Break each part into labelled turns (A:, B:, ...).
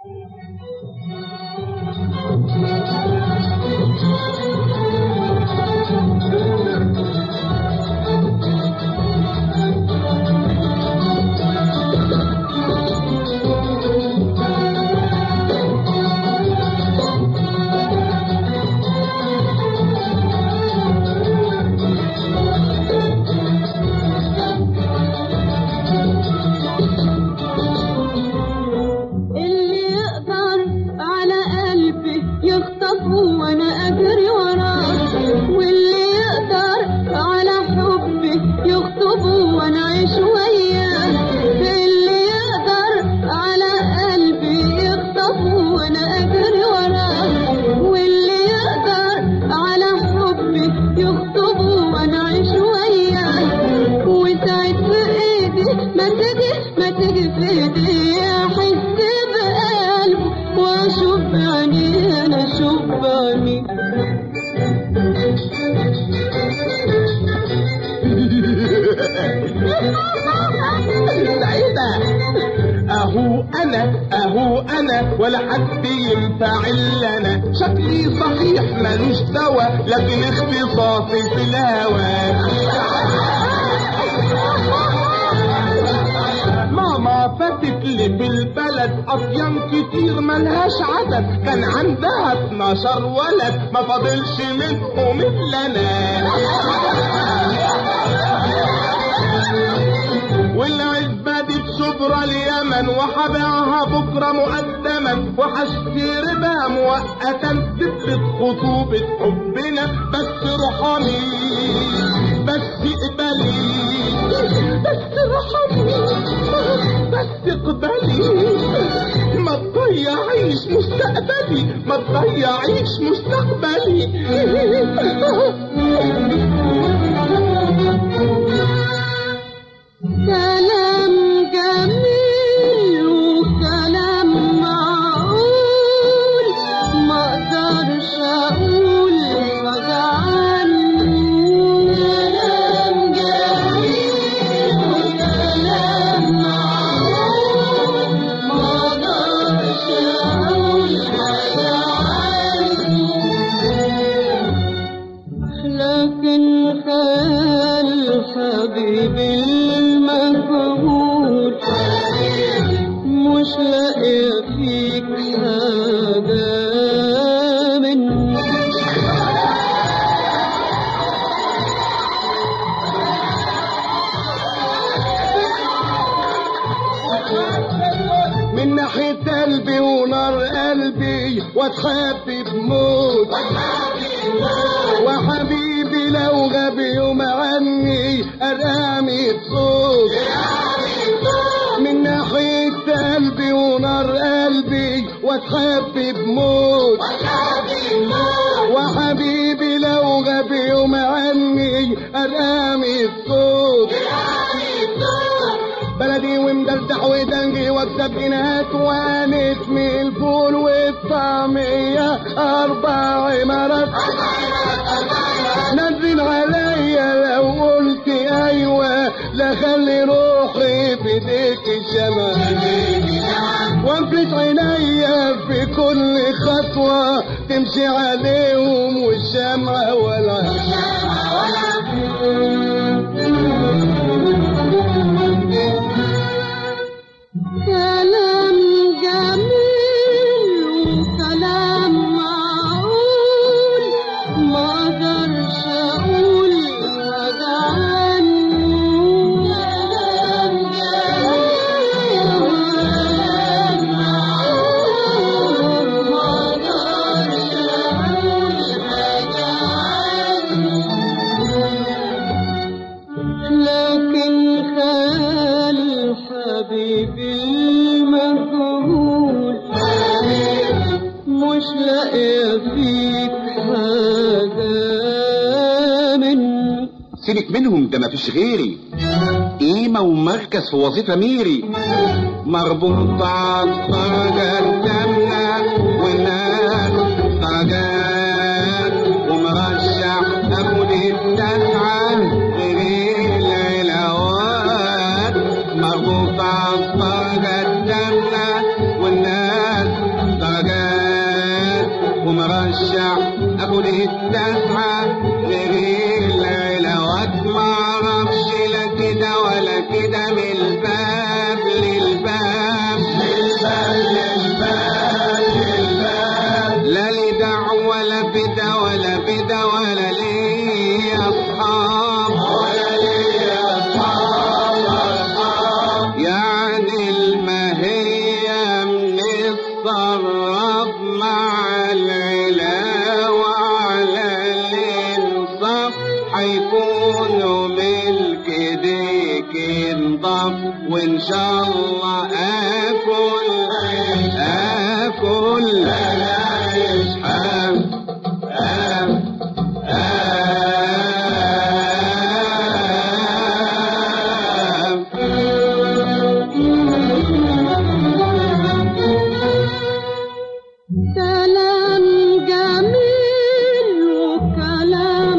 A: اللي يقدر على قلبي يخطفه وانا اجري وراه واللي يقدر على حبي يخطفه وانا اعيش وياه اللي يقدر على قلبي يخطفه وانا اجري وراه واللي يقدر على حبي يخطفه وانا اعيش وياه وساعد في ايدي ما تجي ما تجي في ايدي احس بقلبه واشوف بعيني انا اشوف بعيني
B: سعيدة اهو انا اهو انا ولا حد ينفع الا انا شكلي صحيح ملوش دوا لكن اختصاصي في الهوى ماما فاتت لي في البلد اطيان كتير ملهاش عدد كان عندها 12 ولد ما فاضلش منهم الا انا والعزبة دي بشبرا اليمن وحبيعها بكرة مقدما وحشتري بها مؤقتا تثبت خطوبة حبنا بس روحاني بس اقبلي بس روحاني بس اقبلي ما تضيعيش مستقبلي ما تضيعيش مستقبلي
A: كلام جميل وكلام معقول ما اقدرش اقول حاجة عنه كلام جميل وكلام معقول ما اقدرش اقول حاجة عنه لكن خيال حبيبي المجهول مش لاقي فيك حاجة مني
B: من ناحية قلبي ونار قلبي واتحب بموت وحبيبي لو غاب يوم عني ارقامي صوت من ناحية قلبي ونار قلبي واتحب بموت وحبيبي لو غاب يوم عني ارقامي الصوت بلدي ومدردح ودنجي واكسب جنيهات وانت من الفول والطعمية اربع عمارات نزل عليا لو قلت ايوه لا خلي روحي في ايديك الشمع وانفلت عينيا في كل خطوة تمشي عليهم والشمعة ولا
A: كلام جميل وكلام معقول ما اقدرش اقول حاجة عنه كلام جميل وكلام معقول ما اقدرش اقول حاجة عنه لكن خيال حبيبي المجهول مش لاقي فيك حاجة مني
C: سيبك منهم ده مفيش غيري قيمة ومركز في وظيفة ميري مربوط على الدرجة الجامنة والناس درجات ومرشح اخد الدفعة غير العلاوات مربوط على الدرجة الجامنة والناس ومرشح ابو ليه التسعة غير العلاوات ما اعرفش لا كده ولا كده من الباب للباب لا لي دعوة ولا بدا ولا بدا ولا لي اصحاب يعني المهية من الصرف مع العلا وعلى الانصاف حيكونوا ملك ديك انضاف وان شاء الله اكل اكل آم آم آم
A: كلام جميل وكلام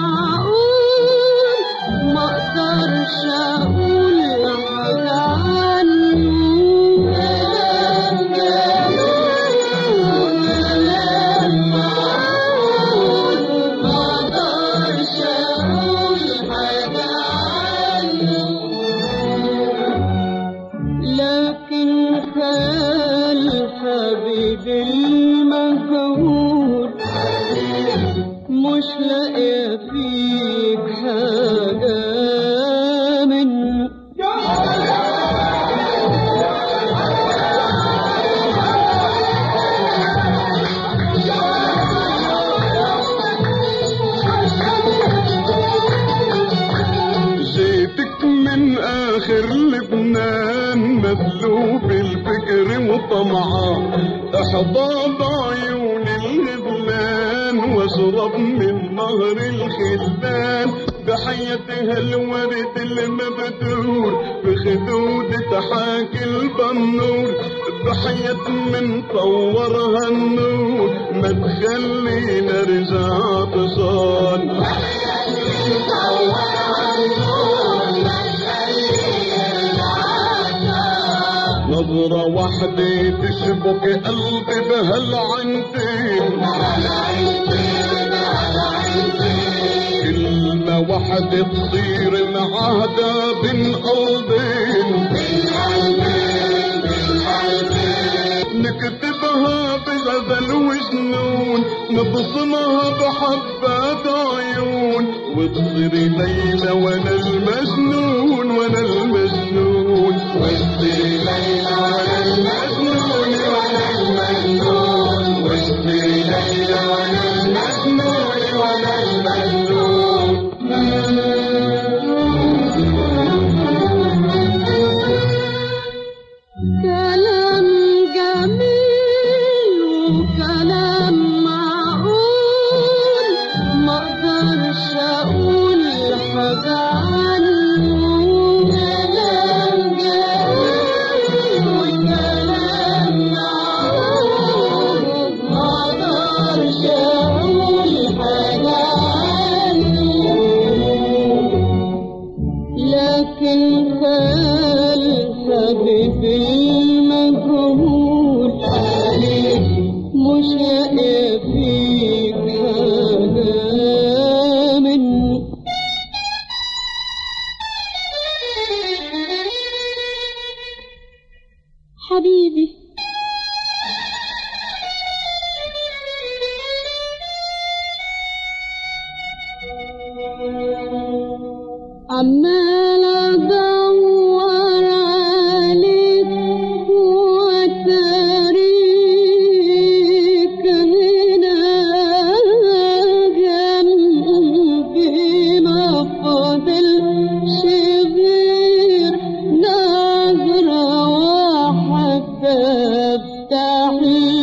A: معقول ما اقدرش اقول حاجة عنه كلام جميل وكلام معقول ما اقدرش اقول حاجة عنه لكن خال حبيبي المجهول مش لاقي فيك حاجة منه
B: جيتك من اخر لبنان مذلوب الفكر وطمعان احضى بعيون الغبلان واشرب من نهر الخلدان بحياتها الورد المبتور بخدود حاكي البنور بحياة من طورها النور ما تخلينا رجع طشان نظرة واحدة تشبك قلبي بهالعينتين كلمة واحدة تصير معاهدة بين قلبين نكتبها بغزل وجنون نبصمها بحبات عيون وتصير ليلى وانا المجنون وانا المجنون وتصير ليلى وانا المجنون وانا المجنون وتصير ليلى وانا المجنون وانا المجنون
A: كلام جميل وكلام معقول ما اقدرش اقول حاجة عنه كلام جميل وكلام معقول ما اقدرش اقول حاجة عنه لكن خال حبيبي المجهول مش لاقي فيك حاجة منه حبيبي عمال ادور عليك واتاريك هنا جنبي ما فاضلش غير نظرة واحدة افتح